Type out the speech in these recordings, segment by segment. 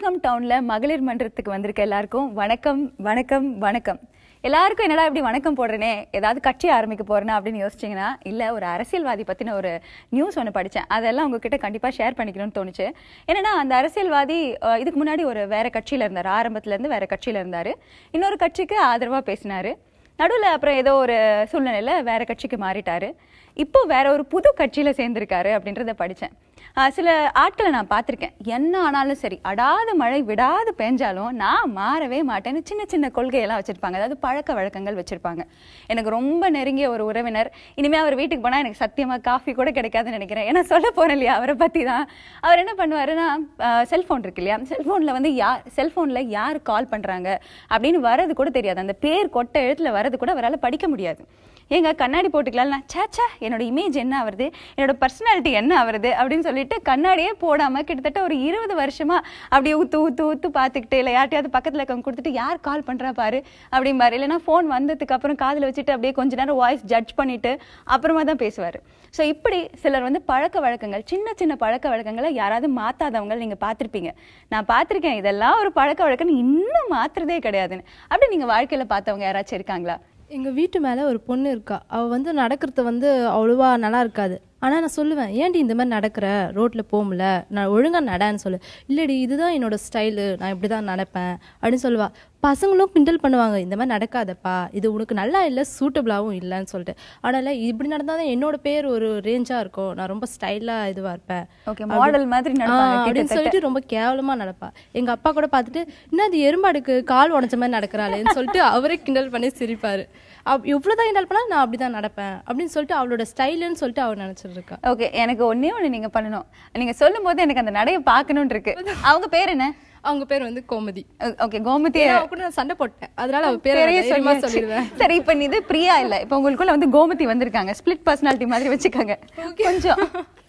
Home டவுன்ல மகளிர் மன்றத்துக்கு வந்திருக்க எல்லாருக்கும் வணக்கம் வணக்கம் வணக்கம் எல்லாருக்கும் என்னடா இப்படி வணக்கம் போடுறேனே ஏதாவது கட்சி ஆரம்பிக்க போறேனா அப்படின்னு யோசிச்சீங்கன்னா இல்ல ஒரு அரசியல்வாதி பத்தின ஒரு நியூஸ் ஒன்று படிச்சேன் அதெல்லாம் உங்ககிட்ட கண்டிப்பா ஷேர் பண்ணிக்கணும்னு தோணுச்சு என்னன்னா அந்த அரசியல்வாதி அஹ், இதுக்கு முன்னாடி ஒரு வேற கட்சியில இருந்தாரு ஆரம்பத்துல இருந்து வேற கட்சியில இருந்தாரு இன்னொரு கட்சிக்கு ஆதரவா பேசினாரு நடுவில் அப்புறம் ஏதோ ஒரு சூழ்நிலையில வேற கட்சிக்கு மாறிட்டாரு இப்போ வேற ஒரு புது கட்சியில சேர்ந்திருக்காரு அப்படின்றத படிச்சேன் ஆஹ் சில ஆட்களை நான் பார்த்திருக்கேன் என்ன ஆனாலும் சரி அடாத மழை விடாது பெஞ்சாலும் நான் மாறவே மாட்டேன்னு சின்ன சின்ன கொள்கையெல்லாம் வச்சிருப்பாங்க அதாவது பழக்க வழக்கங்கள் வச்சிருப்பாங்க எனக்கு ரொம்ப நெருங்கிய ஒரு உறவினர் இனிமே அவர் வீட்டுக்கு போனா எனக்கு சத்தியமா காஃபி கூட கிடைக்காதுன்னு நினைக்கிறேன் ஏன்னா சொல்ல போறேன் இல்லையா அவரை பத்தி தான் அவர் என்ன பண்ணுவாருன்னா செல்போன் இருக்கு இல்லையா செல்போன்ல வந்து யார் செல்போன்ல யார் கால் பண்றாங்க அப்படின்னு வரது கூட தெரியாது அந்த பேர் கொட்ட எழுத்துல வரது கூட அவரால் படிக்க முடியாது ஏங்க கண்ணாடி போட்டுக்கலாம் நான் சேச்சா என்னோட இமேஜ் என்ன ஆகுறது என்னோட பர்சனாலிட்டி என்ன ஆகுறது அப்படின்னு சொல்லிட்டு கண்ணாடியே போடாம கிட்டத்தட்ட ஒரு இருபது வருஷமா அப்படியே ஊத்து ஊத்து ஊத்து பார்த்துக்கிட்டு இல்லை யார்ட்டையாவது பக்கத்துல இருக்கவங்க கொடுத்துட்டு யார் கால் பண்றா பாரு அப்படிம்பாரு இல்லைன்னா ஃபோன் வந்ததுக்கு அப்புறம் காதுல வச்சுட்டு அப்படியே கொஞ்ச நேரம் வாய்ஸ் ஜட்ஜ் பண்ணிட்டு அப்புறமா தான் பேசுவாரு ஸோ இப்படி சிலர் வந்து பழக்க வழக்கங்கள் சின்ன சின்ன பழக்க வழக்கங்களை யாராவது மாத்தாதவங்க நீங்க பார்த்திருப்பீங்க நான் பார்த்திருக்கேன் இதெல்லாம் ஒரு பழக்க வழக்கம் இன்னும் மாத்துறதே கிடையாதுன்னு அப்படி நீங்க வாழ்க்கையில பார்த்தவங்க யாராச்சும் இருக்காங்களா எங்கள் வீட்டு மேலே ஒரு பொண்ணு இருக்கா அவள் வந்து நடக்கிறது வந்து அவ்வளோவா நல்லா இருக்காது ஆனால் நான் சொல்லுவேன் ஏன்டி இந்த மாதிரி நடக்கிற ரோட்டில் போகல நான் ஒழுங்காக நடன்னு சொல்லு இல்லடி இதுதான் என்னோட ஸ்டைலு நான் இப்படி தான் நடப்பேன் அப்படின்னு சொல்லுவா பசங்களும் கிண்டல் பண்ணுவாங்க இந்த மாதிரி நடக்காதப்பா இது உனக்கு நல்லா இல்லை சூட்டபிளாகவும் இல்லைன்னு சொல்லிட்டு அதனால் இப்படி நடந்தால் தான் என்னோட பேர் ஒரு ரேஞ்சாக இருக்கும் நான் ரொம்ப ஸ்டைலாக இதுவாக இருப்பேன் Okay, model மாதிரி ஆ, நடப்பாங்க அப்படின்னு கிட்டத்தட்ட. சொல்லிட்டு ரொம்ப கேவலமா நடப்பா எங்க அப்பா கூட பார்த்துட்டு என்ன அது எறும்பாடுக்கு கால் உடஞ்ச மாதிரி நடக்கிறாளேன்னு சொல்லிட்டு அவரே கிண்டல் பண்ணி சிரிப்பாரு அப் இவ்வளவுதான் கிண்டல் பண்ணா நான் அப்படிதான் நடப்பேன் அப்படின்னு சொல்லிட்டு அவளோட ஸ்டைலுன்னு சொல்லிட்டு அவ நினைச்சிட்டு இருக்கா ஓகே எனக்கு ஒண்ணே ஒண்ணு நீங்க பண்ணணும் நீங்க சொல்லும் போது எனக்கு அந்த நடைய பார்க்கணும்னு இருக்கு அவங்க பேர் என்ன அவங்க பேர் வந்து கோமதி ஓகே கோமதி ஏன்னா, அவ கூட நான் சண்டை போட்டேன் அதனால அவ பேரை பெரிய நான் தைரியமா சொல்லியாச்சு. சொல்லிடுவேன் சரி இப்ப நீ இது பிரியா இல்ல இப்ப உங்களுக்குள்ள வந்து கோமதி வந்திருக்காங்க ஸ்பிளிட் பர்சனாலிட்டி மாதிரி வச்சுக்கோங்க கொஞ்சம்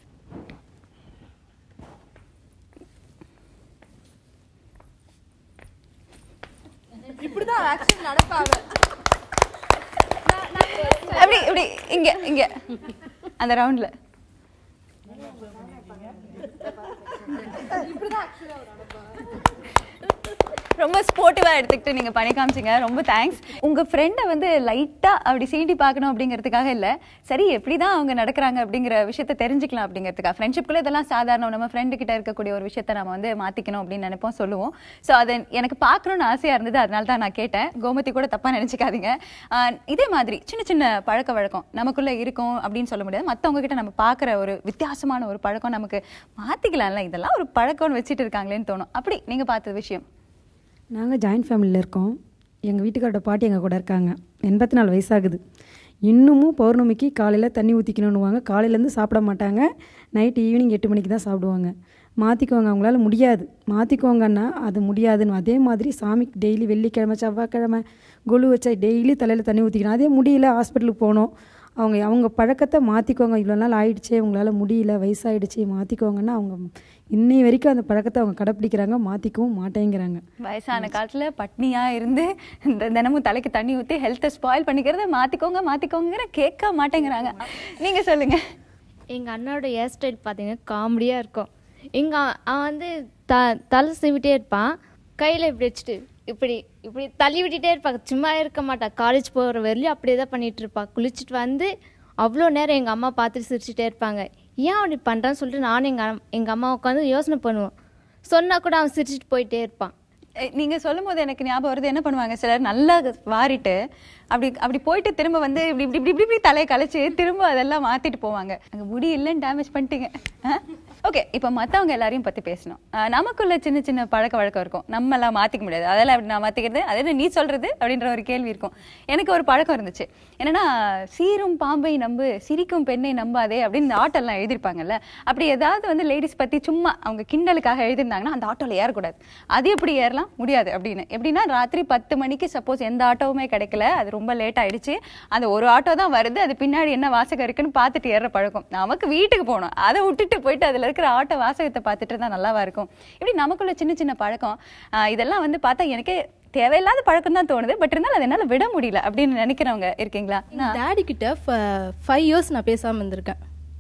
இப்படிதான் ஆக்சுவலி நடப்பாங்க அப்படி இப்படி இங்க இங்க அந்த ரவுண்ட்ல ரொம்ப ஸ்போர்ட்டிவா எடுத்துக்கிட்டு நீங்க பண்ணி காமிச்சீங்க ரொம்ப தேங்க்ஸ் உங்க ஃப்ரெண்டை வந்து லைட்டா அப்படி சீண்டி பார்க்கணும் அப்படிங்கிறதுக்காக இல்ல சரி எப்படிதான் அவங்க நடக்கிறாங்க அப்படிங்கிற விஷயத்த தெரிஞ்சுக்கலாம் அப்படிங்கிறதுக்காக ஃப்ரெண்ட்ஷிப்குள்ள இதெல்லாம் சாதாரணம் நம்ம ஃப்ரெண்டு கிட்ட இருக்கக்கூடிய ஒரு விஷயத்த நம்ம வந்து மாத்திக்கணும் அப்படின்னு நினைப்போம் சொல்லுவோம் ஸோ அதை எனக்கு பார்க்கணும்னு ஆசையா இருந்தது அதனால தான் நான் கேட்டேன் கோமதி கூட தப்பா நினைச்சுக்காதீங்க ஆஹ் இதே மாதிரி சின்ன சின்ன பழக்க வழக்கம் நமக்குள்ள இருக்கும் அப்படின்னு சொல்ல முடியாது மத்தவங்க கிட்ட நம்ம பார்க்குற ஒரு வித்தியாசமான ஒரு பழக்கம் நமக்கு மாத்திக்கலாம்ல இதெல்லாம் ஒரு பழக்கம்னு வச்சுட்டு இருக்காங்களேன்னு தோணும் அப்படி நீங்க பார்த்த விஷயம் நாங்கள் ஜாயின்ட் ஃபேமிலியில் இருக்கோம் எங்கள் வீட்டுக்காரோட பாட்டி எங்கள் கூட இருக்காங்க எண்பத்தி நாலு வயசாகுது இன்னமும் பௌர்ணமிக்கு காலையில் தண்ணி ஊற்றிக்கணுன்னுவாங்க காலையிலேருந்து சாப்பிட மாட்டாங்க நைட் ஈவினிங் எட்டு மணிக்கு தான் சாப்பிடுவாங்க மாற்றிக்குவாங்க அவங்களால முடியாது மாற்றிக்குவாங்கன்னா அது முடியாதுன்னு அதே மாதிரி சாமிக்கு டெய்லி வெள்ளிக்கிழமை செவ்வாய்க்கிழமை கொலு வச்சா டெய்லி தலையில் தண்ணி ஊற்றிக்கணும் அதே முடியல ஹாஸ்பிட்டலுக்கு போனோம் அவங்க அவங்க பழக்கத்தை மாற்றிக்கோங்க இவ்வளோ நாள் ஆயிடுச்சே உங்களால் முடியல வயசாயிடுச்சு மாற்றிக்கோங்கன்னா அவங்க இன்னை வரைக்கும் அந்த பழக்கத்தை அவங்க கடைப்பிடிக்கிறாங்க மாற்றிக்கவும் மாட்டேங்கிறாங்க வயசான காலத்துல பட்னியா இருந்து இந்த தினமும் தலைக்கு தண்ணி ஊத்தி ஹெல்த்தை ஸ்பாயில் பண்ணிக்கிறத மாத்திக்கோங்க மாத்திக்கோங்கிற கேட்க மாட்டேங்கிறாங்க நீங்க சொல்லுங்க எங்கள் அண்ணாவோட ஹேர் ஸ்டைல் பார்த்தீங்கன்னா காமெடியாக இருக்கும் எங்கள் அவன் வந்து த தலை சீவிட்டே இருப்பான் கையில் இப்படி வச்சுட்டு இப்படி இப்படி தள்ளி விட்டுட்டே இருப்பாங்க சும்மா இருக்க மாட்டா காலேஜ் போகிற வரையிலும் அப்படியே தான் பண்ணிட்டு இருப்பா குளிச்சுட்டு வந்து அவ்வளோ நேரம் எங்கள் அம்மா பார்த்துட்டு சிரிச்சுட்டே இருப்பாங்க ஏன் அப்படி பண்ணுறான்னு சொல்லிட்டு நானும் எங்கள் எங்கள் அம்மா உட்காந்து யோசனை பண்ணுவோம் சொன்னால் கூட அவன் சிரிச்சிட்டு போயிட்டே இருப்பான் எ, நீங்க சொல்லும் போது எனக்கு ஞாபகம் வருது என்ன பண்ணுவாங்க சிலர் நல்லா வாரிட்டு அப்படி அப்படி போயிட்டு திரும்ப வந்து இப்படி இப்படி இப்படி இப்படி இப்படி தலையை கலைச்சு திரும்ப அதெல்லாம் மாத்திட்டு போவாங்க அங்க முடி இல்லைன்னு டேமேஜ் பண்ணிட்டீங்க ஓகே இப்போ மத்தவங்க எல்லாரையும் பத்தி பேசணும் அஹ், நமக்குள்ள சின்ன சின்ன பழக்க வழக்கம் இருக்கும் நம்ம எல்லாம் மாத்திக்க முடியாது அதெல்லாம் அப்படி நான் மாத்திக்கிறது அதே என்ன நீ சொல்றது அப்படின்ற ஒரு கேள்வி இருக்கும் எனக்கு ஒரு பழக்கம் இருந்துச்சு என்னன்னா சீரும் பாம்பை நம்பு சிரிக்கும் பெண்ணை நம்பாதே அப்படின்னு இந்த ஆட்டெல்லாம் எழுதியிருப்பாங்கல்ல அப்படி ஏதாவது வந்து லேடிஸ் பத்தி சும்மா அவங்க கிண்டலுக்காக எழுதியிருந்தாங்கன்னா அந்த ஆட்டோல ஏறக்கூடாது அது எப்படி ஏறலாம் முடியாது அப்படின்னு எப்படின்னா ராத்திரி பத்து மணிக்கு சப்போஸ் எந்த ஆட்டோவுமே கிடைக்கல அது ரொம்ப லேட் ஆயிடுச்சு அந்த ஒரு ஆட்டோ தான் வருது அது பின்னாடி என்ன வாசகம் இருக்குன்னு பார்த்துட்டு ஏற பழக்கம் நமக்கு வீட்டுக்கு போகணும் அதை விட்டுட்டு போயிட்டு அதுல இருக்கிற ஆட்டோ வாசகத்தை பார்த்துட்டு இருந்தா நல்லாவா இருக்கும் இப்படி நமக்குள்ள சின்ன சின்ன பழக்கம் ஆஹ் இதெல்லாம் வந்து பார்த்தா எனக்கே தேவையில்லாத பழக்கம் தான் தோணுது பட் இருந்தாலும் அதை என்னால விட முடியல அப்படின்னு நினைக்கிறவங்க இருக்கீங்களா நான் டேடி கிட்ட ஃபைவ் இயர்ஸ் நான் பேசாம இருந்திருக்கேன்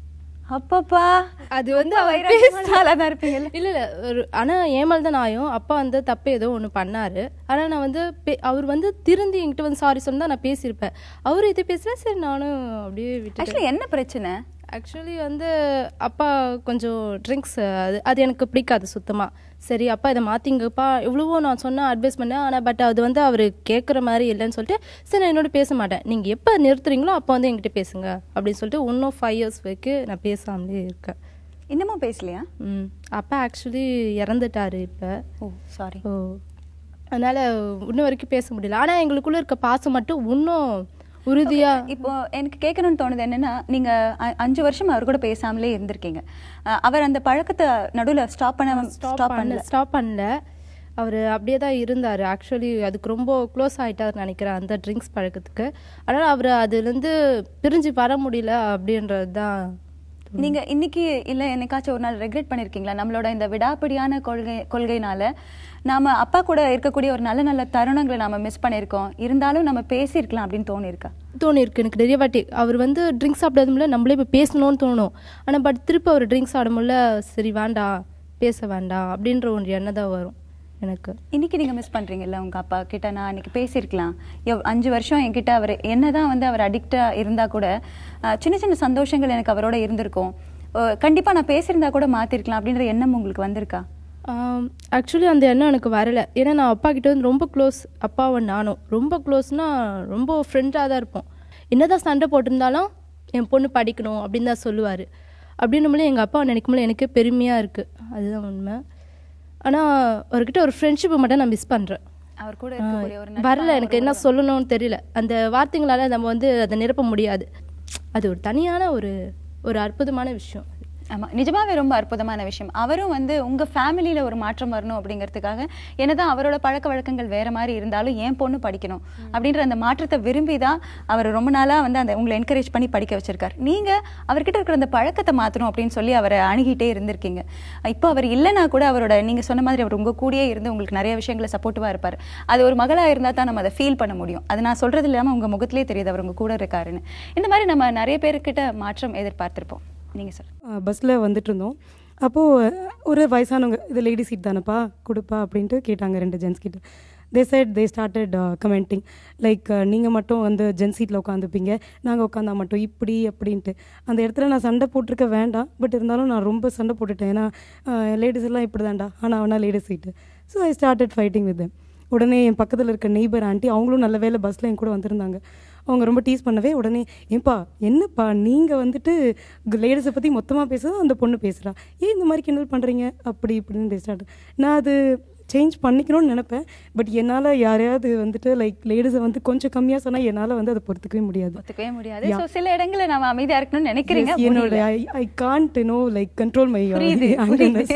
அப்பப்பா அது வந்து ரொம்ப அவர் வைராக்கியமான ஆளா தான் இருப்பீங்கல்ல இல்ல இல்ல ஒரு ஆனா ஏமால் தான் ஆயும் அப்பா வந்து தப்பு ஏதோ ஒண்ணு பண்ணாரு ஆனா நான் வந்து பே- அவர் வந்து திருந்தி என்கிட்ட வந்து சாரி சொன்னா நான் பேசியிருப்பேன் அவரு இது பேசுனா சரி நானும் அப்படியே விட்டு ஆக்சுவலி என்ன பிரச்சனை ஆக்சுவலி வந்து அப்பா கொஞ்சம் ட்ரிங்க்ஸ் அது அது எனக்கு பிடிக்காது சுத்தமா சரி அப்பா இதை மாத்திங்கப்பா எவ்வளவோ நான் சொன்ன அட்வைஸ் பண்ணேன் ஆனால் பட் அது வந்து அவர் கேட்குற மாதிரி இல்லைன்னு சொல்லிட்டு சரி நான் என்னோட பேச மாட்டேன் நீங்கள் எப்போ நிறுத்துறீங்களோ அப்போ வந்து என்கிட்ட பேசுங்க அப்படின்னு சொல்லிட்டு இன்னும் ஃபைவ் இயர்ஸ் வரைக்கும் நான் பேசாமலே இருக்கேன் இன்னமும் பேசலையா ம் அப்பா ஆக்சுவலி இறந்துட்டாரு இப்போ ஓ சாரி ஓ அதனால இன்னும் வரைக்கும் பேச முடியல ஆனால் எங்களுக்குள்ள இருக்க பாசம் மட்டும் இன்னும் உறுதியா இப்போ எனக்கு கேட்கணும்னு தோணுது என்னன்னா நீங்க அ- அஞ்சு வருஷம் அவர் கூட பேசாமலே இருந்திருக்கீங்க அஹ் அவர் அந்த பழக்கத்தை நடுவுல ஸ்டாப் பண்ண ஸ்டாப் ஸ்டாப் பண்ணல பண்ணல ஸ்டாப் பண்ணல அவர் அப்படியே தான் இருந்தார் ஆக்சுவலி அதுக்கு ரொம்ப க்ளோஸ் ஆகிட்டார் நினைக்கிறேன் அந்த ட்ரிங்க்ஸ் பழக்கத்துக்கு அதனால் அவர் அதுலேருந்து பிரிஞ்சு வர முடியல அப்படின்றது தான் நீங்க இன்னைக்கு இல்ல என்னைக்காச்சும் ஒரு நாள் ரெக்ரெட் பண்ணிருக்கீங்களா நம்மளோட இந்த விடாப்பிடியான கொள்கை கொள்கைனால நாம அப்பா கூட இருக்கக்கூடிய ஒரு நல்ல நல்ல தருணங்களை நாம மிஸ் பண்ணிருக்கோம் இருந்தாலும் நம்ம பேசியிருக்கலாம் அப்படின்னு தோணிருக்கா தோணி இருக்கு எனக்கு நிறைய வாட்டி அவர் வந்து ட்ரிங்க்ஸ் சாப்பிடாதுமில்ல நம்மளே இப்போ பேசணும்னு தோணும் ஆனால் பட் திருப்பி அவர் ட்ரிங்க்ஸ் ஆடும்போல சரி வேண்டாம் பேச வேண்டாம் அப்படின்ற ஒரு எண்ணம் தான் வரும் எனக்கு இன்னைக்கு நீங்க மிஸ் பண்றீங்கல்ல உங்க அப்பா கிட்ட நான் அன்னைக்கு பேசியிருக்கலாம் எவ் அஞ்சு வருஷம் என்கிட்ட அவர் என்னதான் வந்து அவர் அடிக்டா இருந்தா கூட அஹ், சின்ன சின்ன சந்தோஷங்கள் எனக்கு அவரோட இருந்திருக்கும் அஹ், கண்டிப்பா நான் பேசியிருந்தா கூட மாத்திருக்கலாம் அப்படின்ற எண்ணம் உங்களுக்கு வந்திருக்கா ஆக்சுவலி அந்த எண்ணம் எனக்கு வரல ஏன்னா நான் அப்பா கிட்ட வந்து ரொம்ப க்ளோஸ் அப்பாவும் நானும் ரொம்ப க்ளோஸ்னா ரொம்ப ஃப்ரெண்டாக தான் இருப்போம் என்னதான் சண்டை போட்டிருந்தாலும் என் பொண்ணு படிக்கணும் அப்படின்னு தான் சொல்லுவார் அப்படின்னும்போது எங்கள் அப்பா நினைக்கும்போது எனக்கே பெருமையாக இருக்குது அதுதான் உண்மை ஆனால் அவர்கிட்ட ஒரு ஃப்ரெண்ட்ஷிப்பை மட்டும் நான் மிஸ் பண்ணுறேன் அவர் கூட இருக்கக்கூடிய ஒரு நட்பான வரல எனக்கு ஒரு என்ன சொல்லணும்னு தெரியல அந்த வார்த்தைங்களால நம்ம வந்து அதை நிரப்ப முடியாது அது ஒரு தனியான ஒரு ஒரு அற்புதமான விஷயம் ஆமா நிஜமாவே ரொம்ப அற்புதமான விஷயம் அவரும் வந்து உங்க ஃபேமிலியில ஒரு மாற்றம் வரணும் அப்படிங்கிறதுக்காக என்னதான் அவரோட பழக்க வழக்கங்கள் வேற மாதிரி இருந்தாலும் என் பொண்ணு படிக்கணும் அப்படின்ற அந்த மாற்றத்தை விரும்பி தான் அவர் ரொம்ப நாளா வந்து அந்த உங்களை என்கரேஜ் பண்ணி படிக்க வச்சிருக்காரு நீங்க அவர்கிட்ட இருக்கிற அந்த பழக்கத்தை மாத்தணும் அப்படின்னு சொல்லி அவரை அணுகிட்டே இருந்திருக்கீங்க இப்போ அவர் இல்லைன்னா கூட அவரோட நீங்க சொன்ன மாதிரி அவர் உங்க கூடயே இருந்து உங்களுக்கு நிறைய விஷயங்களை சப்போர்ட்டிவா இருப்பார் அது ஒரு மகளா இருந்தா தான் நம்ம அதை ஃபீல் பண்ண முடியும் அது நான் சொல்றது இல்லாம உங்க முகத்திலே தெரியுது அவர் உங்க கூட இருக்காருன்னு இந்த மாதிரி நம்ம நிறைய பேர்கிட்ட மாற்றம் எதிர்பார்த்திருப்போம் நீங்க சொல்லுங்க பஸ்ஸில் வந்துட்டு இருந்தோம் அப்போது ஒரு வயசானவங்க இது லேடி சீட் தானேப்பா கொடுப்பா அப்படின்ட்டு கேட்டாங்க ரெண்டு ஜென்ஸ் கிட்ட they said they started commenting like நீங்கள் மட்டும் வந்து ஜென் சீட்டில் உட்காந்துப்பீங்க நாங்கள் உட்காந்தா மட்டும் இப்படி அப்படின்ட்டு அந்த இடத்துல நான் சண்டை போட்டிருக்க வேண்டாம் பட் இருந்தாலும் நான் ரொம்ப சண்டை போட்டுட்டேன் ஏன்னா லேடிஸ் எல்லாம் இப்படி தான்டா ஆனால் அவனா ladies seat so I started fighting with உடனே என் பக்கத்தில் இருக்க நெய்பர் ஆண்டி அவங்களும் நல்ல வேலை பஸ்ஸில் என் கூட வந்திருந்தாங்க அவங்க ரொம்ப டீஸ் பண்ணவே உடனே ஏன்பா என்னப்பா நீங்கள் வந்துட்டு லேடிஸை பற்றி மொத்தமாக பேசுறது அந்த பொண்ணு பேசுகிறா ஏன் இந்த மாதிரி கிண்டல் பண்ணுறீங்க அப்படி இப்படின்னு பேசுகிறாரு நான் அது சேஞ்ச் பண்ணிக்கணும்னு நினைப்பேன் பட் என்னால் யாரையாவது வந்துட்டு லைக் லேடிஸை வந்து கொஞ்சம் கம்மியாக சொன்னால் என்னால் வந்து அதை பொறுத்துக்கவே முடியாது ஒத்துக்கவே முடியாது சோ சில இடங்கள்ல நாம அமைதியா இருக்கணும்னு நினைக்கிறீங்க Yes, என்னோட I can't no like control my புரியுது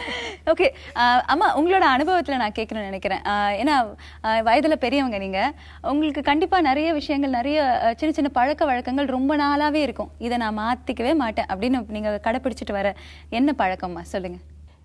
ஓகே அம்மா உங்களோட அனுபவத்துல நான் கேட்கணும்னு நினைக்கிறேன் ஆஹ் ஏன்னா ஆஹ் வயதுல பெரியவங்க நீங்க உங்களுக்கு கண்டிப்பா நிறைய விஷயங்கள் நிறைய அஹ், சின்ன சின்ன பழக்க வழக்கங்கள் ரொம்ப நாளாவே இருக்கும் இதை நான் மாத்திக்கவே மாட்டேன் அப்படின்னு நீங்க கடைப்பிடிச்சிட்டு வர என்ன பழக்கம்மா சொல்லுங்க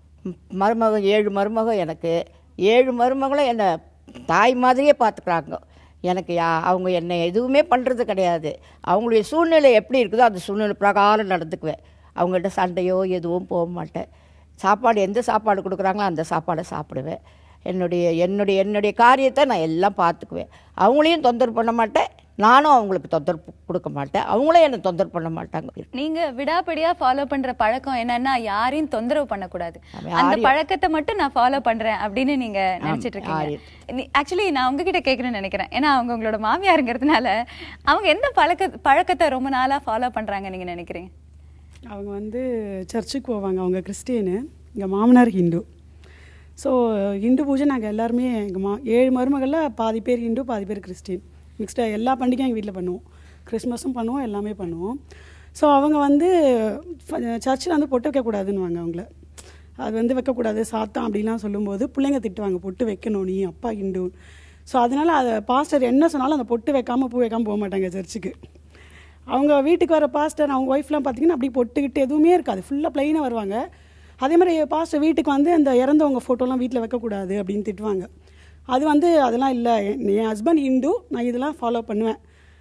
மருமக ஏழு மருமக எனக்கு ஏழு மருமகளும் என்னை தாய் மாதிரியே பார்த்துக்குறாங்க எனக்கு யா அவங்க என்னை எதுவுமே பண்ணுறது கிடையாது அவங்களுடைய சூழ்நிலை எப்படி இருக்குதோ அந்த சூழ்நிலை பிரகாரம் நடந்துக்குவேன் அவங்கள்ட்ட சண்டையோ எதுவும் போக மாட்டேன் சாப்பாடு எந்த சாப்பாடு கொடுக்குறாங்களோ அந்த சாப்பாடை சாப்பிடுவேன் என்னுடைய என்னுடைய என்னுடைய காரியத்தை நான் எல்லாம் பார்த்துக்குவேன் அவங்களையும் தொந்தரவு பண்ண மாட்டேன் நானும் அவங்களுக்கு தொந்தரவு கொடுக்க மாட்டேன் அவங்களும் என்னை தொந்தரவு பண்ண மாட்டாங்க நீங்க விடாப்பிடியா ஃபாலோ பண்ற பழக்கம் என்னன்னா யாரையும் தொந்தரவு பண்ணக்கூடாது ஆமா, அந்த யாரையும். பழக்கத்தை மட்டும் நான் ஃபாலோ பண்றேன் அப்படின்னு நீங்க நினைச்சிட்டு இருக்கீங்க ஆக்சுவலி நான் உங்ககிட்ட கேட்கணும்னு நினைக்கிறேன் ஏன்னா அவங்க உங்களோட மாமியாருங்கிறதுனால அவங்க எந்த பழக்க பழக்கத்தை ரொம்ப நாளா ஃபாலோ பண்றாங்க நீங்க நினைக்கிறீங்க அவங்க வந்து சர்ச்சுக்கு போவாங்க அவங்க கிறிஸ்டியனு எங்கள் மாமனார் ஹிந்து ஸோ ஹிந்து பூஜை நாங்கள் எல்லாருமே எங்கள் மா ஏழு மருமகளில் பாதி பேர் ஹிந்து பாதி பேர் கிறிஸ்டின் மிக்ஸ்டாக எல்லா பண்டிகையும் எங்கள் வீட்டில் பண்ணுவோம் கிறிஸ்மஸும் பண்ணுவோம் எல்லாமே பண்ணுவோம் ஸோ அவங்க வந்து சர்ச்சில் வந்து பொட்டு வைக்கக்கூடாதுன்னுவாங்க அவங்கள அது வந்து வைக்கக்கூடாது சாத்தம் அப்படிலாம் சொல்லும்போது பிள்ளைங்க திட்டுவாங்க பொட்டு வைக்கணும் நீ அப்பா ஹிந்து ஸோ அதனால் அதை பாஸ்டர் என்ன சொன்னாலும் அந்த பொட்டு வைக்காமல் பூ வைக்காமல் போக மாட்டாங்க சர்ச்சுக்கு அவங்க வீட்டுக்கு வர பாஸ்டர் அவங்க ஒய்ஃப்லாம் பார்த்தீங்கன்னா அப்படி பொட்டுக்கிட்டு எதுவுமே இருக்காது ஃபுல்லாக ப்ளைனாக வருவாங்க அதே மாதிரி பாஸ்டர் வீட்டுக்கு வந்து அந்த இறந்தவங்க ஃபோட்டோலாம் வீட்டில் வைக்கக்கூடாது அப்படின்னு திட்டுவாங்க அது வந்து அதெல்லாம் இல்லை என் ஹஸ்பண்ட் இந்து நான் இதெல்லாம் ஃபாலோ பண்ணுவேன்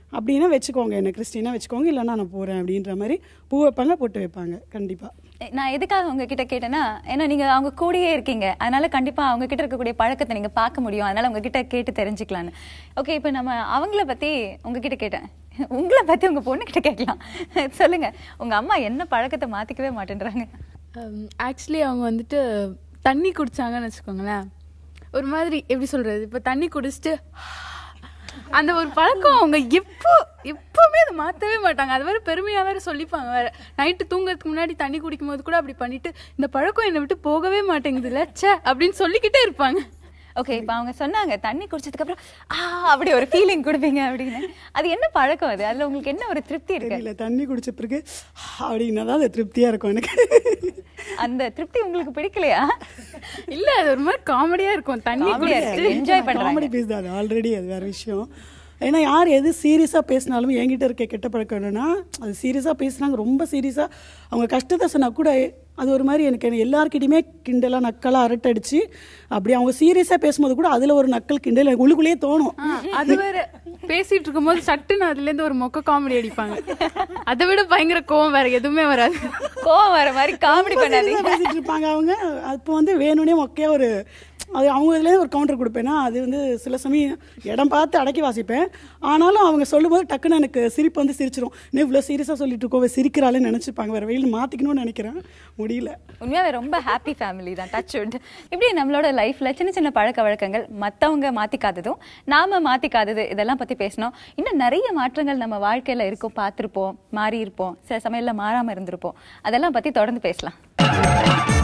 அப்படின்னா வச்சுக்கோங்க என்ன கிறிஸ்டினா வச்சுக்கோங்க இல்லைன்னா நான் போகிறேன் அப்படின்ற மாதிரி பூ வைப்பாங்க பொட்டு வைப்பாங்க கண்டிப்பாக நான் எதுக்காக உங்ககிட்ட கேட்டேன்னா ஏன்னா நீங்க அவங்க கூடயே இருக்கீங்க அதனால கண்டிப்பா அவங்க கிட்ட இருக்கக்கூடிய பழக்கத்தை நீங்க பார்க்க முடியும் அதனால உங்ககிட்ட கேட்டு தெரிஞ்சுக்கலான்னு ஓகே இப்போ நம்ம அவங்கள பத்தி உங்ககிட்ட கேட்டேன் உங்களை பத்தி உங்க பொண்ணு கிட்ட கேட்கலாம் சொல்லுங்க உங்க அம்மா என்ன பழக்கத்தை மாத்திக்கவே மாட்டேன்றாங்க ஆக்சுவலி அவங்க வந்துட்டு தண்ணி குடிச்சாங்கன்னு வச்சுக்கோங்களேன் ஒரு மாதிரி எப்படி சொல்றது இப்போ தண்ணி குடிச்சிட்டு அந்த ஒரு பழக்கம் அவங்க எப்போ எப்பவுமே அதை மாற்றவே மாட்டாங்க அது வேற பெருமையாக வேற சொல்லிப்பாங்க வேற நைட்டு தூங்குறதுக்கு முன்னாடி தண்ணி குடிக்கும் போது கூட அப்படி பண்ணிட்டு இந்த பழக்கம் என்னை விட்டு போகவே மாட்டேங்குதுல்ல ச்சே அப்படின்னு சொல்லிக்கிட்டே இருப்பாங்க ஓகே இப்போ அவங்க சொன்னாங்க தண்ணி குடிச்சதுக்கு அப்புறம் ஆ அப்படி ஒரு ஃபீலிங் கொடுப்பீங்க அப்படின்னு அது என்ன பழக்கம் அது அதுல உங்களுக்கு என்ன ஒரு திருப்தி இருக்கு தெரியல தண்ணி குடிச்ச பிறகு அப்படின்னா தான் அது திருப்தியாக இருக்கும் எனக்கு அந்த திருப்தி உங்களுக்கு பிடிக்கலையா இல்ல அது ஒரு மாதிரி காமெடியா இருக்கும் தண்ணி Comedy-ஆ இருக்கு. Enjoy பண்றாங்க. காமெடி பீஸ் தான் அது ஆல்ரெடி அது வேற விஷயம் ஏன்னா யார் எது சீரியஸாக பேசினாலும் என்கிட்ட இருக்க கெட்ட பழக்கம் என்னன்னா அது சீரியஸாக பேசுனாங்க ரொம்ப சீரியஸாக அவங்க கஷ்டத்தை சொன்னா கூட அது ஒரு மாதிரி எனக்கு எனக்கு எல்லாருக்கிட்டையுமே கிண்டலாக நக்கலாக அரட்டடிச்சு அப்படி அவங்க சீரியஸாக பேசும்போது கூட அதில் ஒரு நக்கல் கிண்டல் எனக்கு உள்ளுக்குள்ளேயே தோணும் ஆ, அது வேற பேசிட்டு இருக்கும்போது சட்டுன்னு அதுல இருந்து ஒரு மொக்க காமெடி அடிப்பாங்க அதை விட பயங்கர கோவம் வேற எதுவுமே வராது கோவம் வர மாதிரி காமெடி ரொம்ப பண்ணாதீங்க serious ஆ பேசிட்டு இருப்பாங்க அவங்க அப்போ வந்து வேணும்னே மொக்கையா ஒரு அது அவங்க இதுலேயே ஒரு கவுண்டர் கொடுப்பேன்னா அது வந்து சில சமயம் இடம் பார்த்து அடக்கி வாசிப்பேன் ஆனாலும் அவங்க சொல்லும்போது டக்குன்னு எனக்கு சிரிப்பு வந்து சிரிச்சிரும் நீ இவ்வளோ சீரியஸாக சொல்லிட்டு இருக்கோவே சிரிக்கிறாளேன்னு நினச்சிப்பாங்க வேறு வெயில் மாற்றிக்கணும்னு நினைக்கிறேன் முடியல உண்மையாவே ரொம்ப ஹாப்பி ஃபேமிலி தான் டச் வுட் இப்படி நம்மளோட லைஃப்ல சின்ன சின்ன பழக்க வழக்கங்கள் மத்தவங்க மாத்திக்காததும் நாம மாத்திக்காதது இதெல்லாம் பத்தி பேசணும் இன்னும் நிறைய மாற்றங்கள் நம்ம வாழ்க்கையில இருக்கும் பார்த்திருப்போம் மாறி இருப்போம் சில சமயம்ல மாறாம இருந்திருப்போம் அதெல்லாம் பத்தி தொடர்ந்து பேசலாம்